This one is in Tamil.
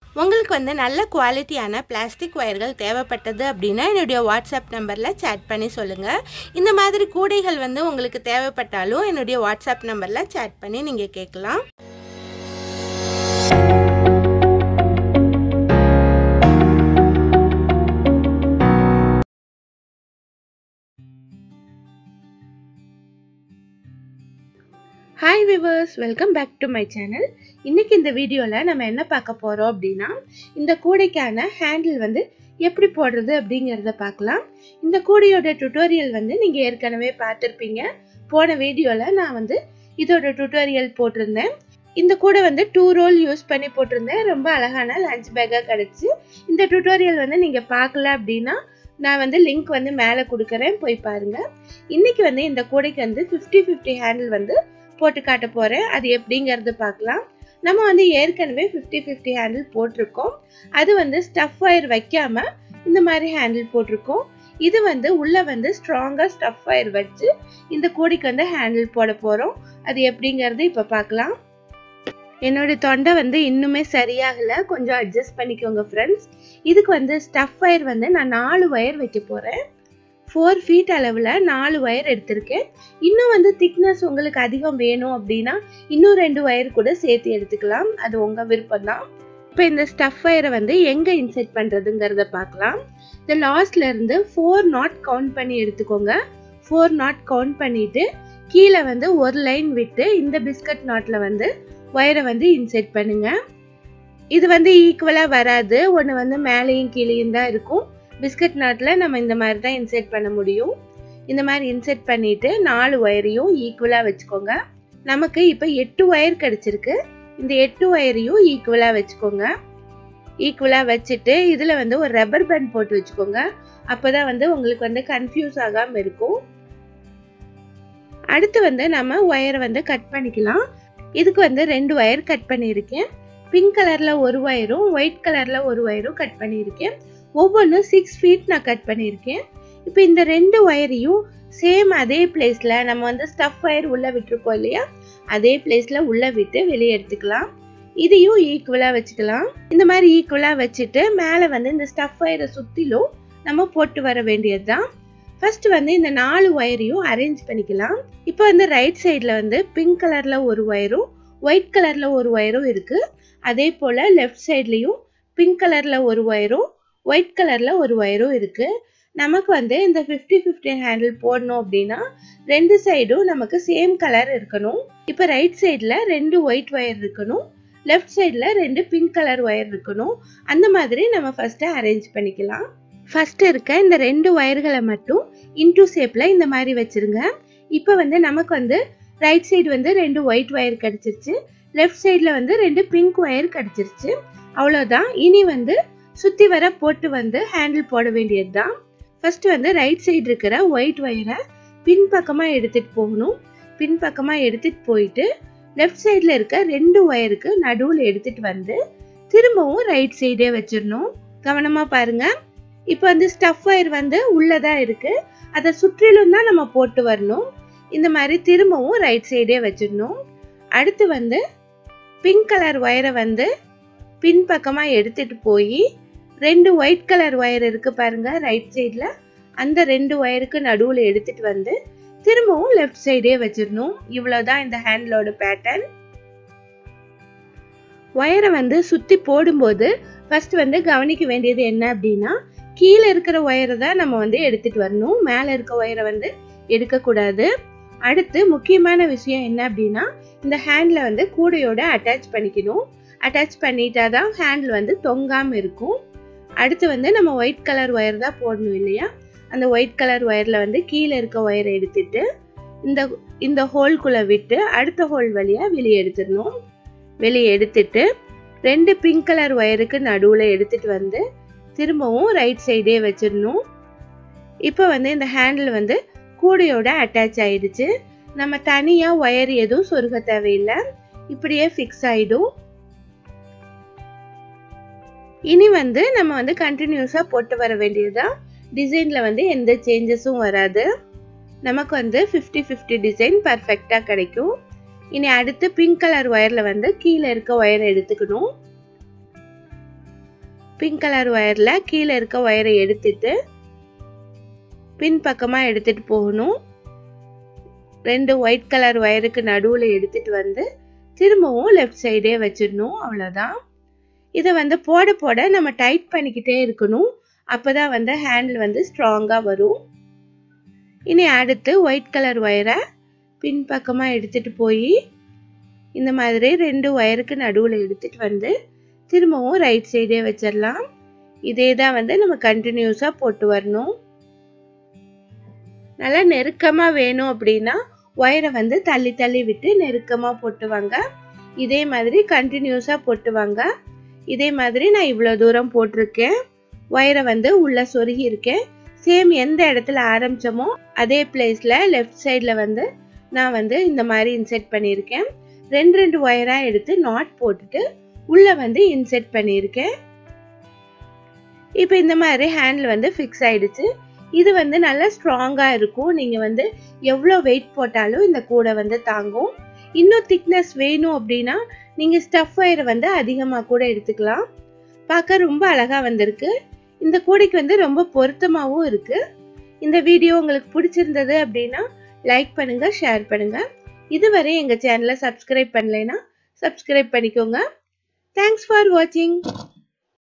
உங்களுக்கு வந்து நல்ல குவாலிட்டியான பிளாஸ்டிக் ஒயர்கள் தேவைப்பட்டது அப்படின்னா என்னுடைய வாட்ஸ்அப் நம்பரில் சேட் பண்ணி சொல்லுங்கள் இந்த மாதிரி கூடைகள் வந்து உங்களுக்கு தேவைப்பட்டாலும் என்னுடைய வாட்ஸ்அப் நம்பரில் சேட் பண்ணி நீங்கள் கேட்கலாம் hi viewers welcome back to my channel இன்னைக்கு இந்த வீடியோவில் நம்ம என்ன பார்க்க போகிறோம் அப்படின்னா இந்த கூடைக்கான ஹேண்டில் வந்து எப்படி போடுறது அப்படிங்கிறத பார்க்கலாம் இந்த கூடையோட டுட்டோரியல் வந்து நீங்கள் ஏற்கனவே பார்த்துருப்பீங்க போன வீடியோவில் நான் வந்து இதோட டுட்டோரியல் போட்டிருந்தேன் இந்த கூடை வந்து டூ ரோல் யூஸ் பண்ணி போட்டிருந்தேன் ரொம்ப அழகான லஞ்ச் பேக்காக கிடச்சி இந்த டுட்டோரியல் வந்து நீங்கள் பார்க்கல அப்படின்னா நான் வந்து லிங்க் வந்து மேலே கொடுக்குறேன் போய் பாருங்கள் இன்னைக்கு வந்து இந்த கூடைக்கு வந்து ஃபிஃப்டி ஃபிஃப்டி ஹேண்டில் வந்து போட்டு காட்ட போகிறேன் அது எப்படிங்கிறது பார்க்கலாம் நம்ம வந்து ஏற்கனவே ஃபிஃப்டி ஃபிஃப்டி ஹேண்டில் போட்டிருக்கோம் அது வந்து ஸ்டஃப் ஒயர் வைக்காம இந்த மாதிரி ஹேண்டில் போட்டிருக்கோம் இது வந்து உள்ள வந்து ஸ்ட்ராங்காக ஸ்டஃப் ஒயர் வச்சு இந்த கூடைக்கு வந்து ஹேண்டில் போட போகிறோம் அது எப்படிங்கிறது இப்போ பார்க்கலாம் என்னோட தொண்டை வந்து இன்னுமே சரியாகலை கொஞ்சம் அட்ஜஸ்ட் பண்ணிக்கோங்க ஃப்ரெண்ட்ஸ் இதுக்கு வந்து ஸ்டஃப் ஒயர் வந்து நான் நாலு ஒயர் வைக்க போகிறேன் ஃபோர் ஃபீட் அளவில் நாலு ஒயர் எடுத்திருக்கேன் இன்னும் வந்து திக்னஸ் உங்களுக்கு அதிகம் வேணும் அப்படின்னா இன்னும் ரெண்டு ஒயர் கூட சேர்த்து எடுத்துக்கலாம் அது உங்கள் விருப்பம் தான் இப்போ இந்த ஸ்டஃப் ஒயரை வந்து எங்கே இன்செர்ட் பண்ணுறதுங்கிறத பார்க்கலாம் இந்த லாஸ்ட்ல இருந்து ஃபோர் நாட் கவுண்ட் பண்ணி எடுத்துக்கோங்க ஃபோர் நாட் கவுண்ட் பண்ணிட்டு கீழே வந்து ஒரு லைன் விட்டு இந்த பிஸ்கட் நாட்டில் வந்து ஒயரை வந்து இன்செர்ட் பண்ணுங்க இது வந்து ஈக்குவலாக வராது ஒன்று வந்து மேலேயும் கீழேயும் தான் இருக்கும் பிஸ்கட் நாட்டில் நம்ம இந்த மாதிரி தான் இன்செர்ட் பண்ண முடியும் இந்த மாதிரி இன்செர்ட் பண்ணிட்டு நாலு ஒயரையும் ஈக்குவலாக வச்சுக்கோங்க நமக்கு இப்போ எட்டு ஒயர் கிடச்சிருக்கு இந்த எட்டு ஒயரையும் ஈக்குவலாக வச்சுக்கோங்க ஈக்குவலாக வச்சுட்டு இதில் வந்து ஒரு ரப்பர் பேண்ட் போட்டு வச்சுக்கோங்க அப்போ தான் வந்து உங்களுக்கு வந்து கன்ஃபியூஸ் ஆகாமல் இருக்கும் அடுத்து வந்து நம்ம ஒயரை வந்து கட் பண்ணிக்கலாம் இதுக்கு வந்து ரெண்டு ஒயர் கட் பண்ணியிருக்கேன் பிங்க் கலரில் ஒரு ஒயரும் ஒயிட் கலரில் ஒரு ஒயரும் கட் பண்ணியிருக்கேன் ஒவ்வொன்றும் சிக்ஸ் ஃபீட் நான் கட் பண்ணியிருக்கேன் இப்போ இந்த ரெண்டு ஒயரையும் சேம் அதே பிளேஸில் நம்ம வந்து ஸ்டஃப் ஒயர் உள்ளே விட்டுருக்கோம் இல்லையா அதே பிளேஸில் உள்ளே விட்டு வெளியே எடுத்துக்கலாம் இதையும் ஈக்குவலாக வச்சுக்கலாம் இந்த மாதிரி ஈக்குவலாக வச்சுட்டு மேலே வந்து இந்த ஸ்டஃப் ஒயரை சுற்றிலும் நம்ம போட்டு வர வேண்டியது தான் ஃபர்ஸ்ட் வந்து இந்த நாலு ஒயரையும் அரேஞ்ச் பண்ணிக்கலாம் இப்போ வந்து ரைட் சைடில் வந்து பிங்க் கலரில் ஒரு ஒயரும் ஒயிட் கலரில் ஒரு ஒயரும் இருக்குது அதே போல் லெஃப்ட் சைட்லேயும் பிங்க் கலரில் ஒரு ஒயரும் ஒயிட் கலரில் ஒரு ஒயரும் இருக்குது நமக்கு வந்து இந்த ஃபிஃப்டி ஃபிஃப்டி ஹேண்டில் போடணும் அப்படின்னா ரெண்டு சைடும் நமக்கு சேம் கலர் இருக்கணும் இப்போ ரைட் சைடில் ரெண்டு ஒயிட் ஒயர் இருக்கணும் லெஃப்ட் சைடில் ரெண்டு பிங்க் கலர் ஒயர் இருக்கணும் அந்த மாதிரி நம்ம ஃபஸ்ட்டு அரேஞ்ச் பண்ணிக்கலாம் ஃபஸ்ட்டு இருக்க இந்த ரெண்டு ஒயர்களை மட்டும் இன்டூ ஷேப்பில் இந்த மாதிரி வச்சுருங்க இப்போ வந்து நமக்கு வந்து ரைட் சைடு வந்து ரெண்டு ஒயிட் ஒயர் கிடச்சிருச்சு லெஃப்ட் சைடில் வந்து ரெண்டு பிங்க் ஒயர் கிடச்சிருச்சு அவ்வளோதான் இனி வந்து சுற்றி வர போட்டு வந்து ஹேண்டில் போட வேண்டியது தான் ஃபர்ஸ்ட் வந்து ரைட் சைடு இருக்கிற ஒயிட் ஒயரை பின்பக்கமாக எடுத்துகிட்டு போகணும் பின்பக்கமாக எடுத்துகிட்டு போயிட்டு லெஃப்ட் சைடில் இருக்க ரெண்டு ஒயருக்கு நடுவில் எடுத்துகிட்டு வந்து திரும்பவும் ரைட் சைடே வச்சிடணும் கவனமாக பாருங்க இப்போ வந்து ஸ்டஃப் ஒயர் வந்து உள்ளதாக இருக்குது அதை சுற்றிலும் தான் நம்ம போட்டு வரணும் இந்த மாதிரி திரும்பவும் ரைட் சைடே வச்சிடணும் அடுத்து வந்து பிங்க் கலர் ஒயரை வந்து பின்பக்கமாக எடுத்துகிட்டு போய் ரெண்டு ஒயிட் கலர் ஒயர் இருக்கு பாருங்க ரைட் சைடில் அந்த ரெண்டு ஒயருக்கு நடுவில் எடுத்துட்டு வந்து திரும்பவும் லெஃப்ட் சைடே வச்சிடணும் இவ்வளோதான் இந்த ஹேண்டிலோட பேட்டர்ன் ஒயரை வந்து சுற்றி போடும்போது ஃபர்ஸ்ட் வந்து கவனிக்க வேண்டியது என்ன அப்படின்னா கீழே இருக்கிற ஒயரை தான் நம்ம வந்து எடுத்துட்டு வரணும் மேலே இருக்க ஒயரை வந்து எடுக்கக்கூடாது அடுத்து முக்கியமான விஷயம் என்ன அப்படின்னா இந்த ஹேண்டில் வந்து கூடையோட அட்டாச் பண்ணிக்கணும் அட்டாச் பண்ணிட்டா தான் ஹேண்டில் வந்து தொங்காமல் இருக்கும் அடுத்து வந்து நம்ம ஒயிட் கலர் ஒயர் தான் போடணும் இல்லையா அந்த ஒயிட் கலர் ஒயரில் வந்து கீழே இருக்க ஒயரை எடுத்துட்டு இந்த இந்த ஹோல்குள்ளே விட்டு அடுத்த ஹோல் வழியாக வெளியே எடுத்துடணும் வெளியே எடுத்துட்டு ரெண்டு பிங்க் கலர் ஒயருக்கு நடுவில் எடுத்துட்டு வந்து திரும்பவும் ரைட் சைடே வச்சிடணும் இப்போ வந்து இந்த ஹேண்டில் வந்து கூடையோட அட்டாச் ஆயிடுச்சு நம்ம தனியாக ஒயர் எதுவும் சொருக தேவையில்லை இப்படியே ஃபிக்ஸ் ஆகிடும் இனி வந்து நம்ம வந்து கண்டினியூஸாக போட்டு வர வேண்டியதுதான் டிசைனில் வந்து எந்த சேஞ்சஸும் வராது நமக்கு வந்து ஃபிஃப்டி ஃபிஃப்டி டிசைன் பர்ஃபெக்டாக கிடைக்கும் இனி அடுத்து பிங்க் கலர் ஒயரில் வந்து கீழே இருக்க ஒயரை எடுத்துக்கணும் பிங்க் கலர் ஒயரில் கீழே இருக்க ஒயரை எடுத்துட்டு பின் பக்கமாக எடுத்துட்டு போகணும் ரெண்டு ஒயிட் கலர் ஒயருக்கு நடுவில் எடுத்துட்டு வந்து திரும்பவும் லெஃப்ட் சைடே வச்சிடணும் அவ்வளோதான் இதை வந்து போட போட நம்ம டைட் பண்ணிக்கிட்டே இருக்கணும் அப்போ தான் வந்து ஹேண்டில் வந்து ஸ்ட்ராங்காக வரும் இனி அடுத்து ஒயிட் கலர் ஒயரை பின் பக்கமாக எடுத்துகிட்டு போய் இந்த மாதிரி ரெண்டு ஒயருக்கு நடுவில் எடுத்துகிட்டு வந்து திரும்பவும் ரைட் சைடே வச்சிடலாம் இதே தான் வந்து நம்ம கண்டினியூஸாக போட்டு வரணும் நல்லா நெருக்கமாக வேணும் அப்படின்னா ஒயரை வந்து தள்ளி தள்ளி விட்டு நெருக்கமாக போட்டுவாங்க இதே மாதிரி கண்டினியூஸாக போட்டுவாங்க இதே மாதிரி நான் இவ்வளோ தூரம் போட்டிருக்கேன் ஒயரை வந்து உள்ள சொருகி இருக்கேன் சேம் எந்த இடத்துல ஆரம்பிச்சோமோ அதே பிளேஸில் லெஃப்ட் சைடில் வந்து நான் வந்து இந்த மாதிரி இன்செர்ட் பண்ணியிருக்கேன் ரெண்டு ரெண்டு ஒயராக எடுத்து நாட் போட்டுட்டு உள்ளே வந்து இன்செர்ட் பண்ணியிருக்கேன் இப்போ இந்த மாதிரி ஹேண்டில் வந்து ஃபிக்ஸ் ஆயிடுச்சு இது வந்து நல்லா ஸ்ட்ராங்காக இருக்கும் நீங்கள் வந்து எவ்வளோ வெயிட் போட்டாலும் இந்த கூடை வந்து தாங்கும் இன்னும் திக்னஸ் வேணும் அப்படின்னா நீங்கள் ஸ்டஃப் ஒயரை வந்து அதிகமாக கூட எடுத்துக்கலாம் பார்க்க ரொம்ப அழகாக வந்திருக்கு இந்த கூடைக்கு வந்து ரொம்ப பொருத்தமாகவும் இருக்குது இந்த வீடியோ உங்களுக்கு பிடிச்சிருந்தது அப்படின்னா லைக் பண்ணுங்க ஷேர் பண்ணுங்க இதுவரை எங்கள் சேனலை சப்ஸ்கிரைப் பண்ணலைன்னா சப்ஸ்கிரைப் பண்ணிக்கோங்க தேங்க்ஸ் ஃபார் வாட்சிங்